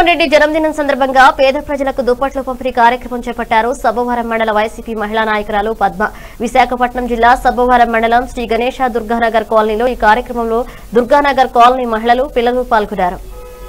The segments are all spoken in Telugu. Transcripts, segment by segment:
జగన్మోహన్ రెడ్డి జన్మదినం సందర్భంగా పేద ప్రజలకు దుప్పట్లు పంపిణీ కార్యక్రమం చేపట్టారు సబ్బవరం మండల వైసీపీ మహిళా నాయకురాలు పద్మ విశాఖపట్నం జిల్లా సబ్బవరం మండలం శ్రీ గణేశ దుర్గానగర్ కాలనీలో ఈ కార్యక్రమంలో దుర్గానగర్ కాలనీ మహిళలు పిల్లలు పాల్గొన్నారు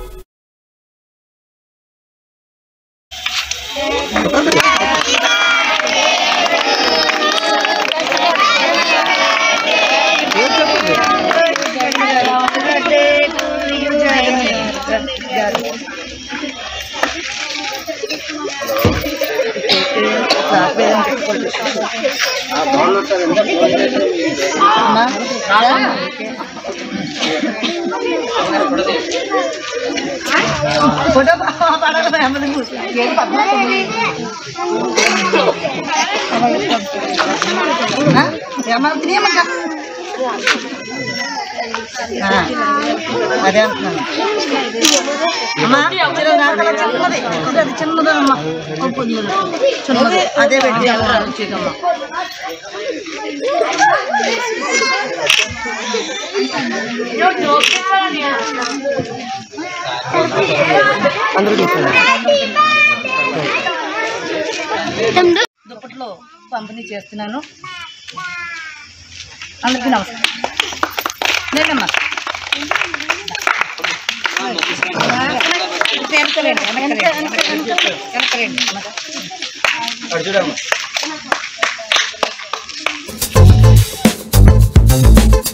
ఫోటో పడాలి అమ్మని చూసి ఏం పద్మ ఏమన్నా అదే అంటున్నాను అమ్మా చిన్న నాకలా చిన్నది అది చిన్నది అమ్మా ఓ పొద్దులు. చిన్నది అదే పెట్టి వచ్చేదమ్మా దుప్పట్లో పంపిణీ చేస్తున్నాను అందరికీ నమస్కారం లేదమ్మా వెనకలేండి వెనకలేండి వెనకలేండి చూడమ్మా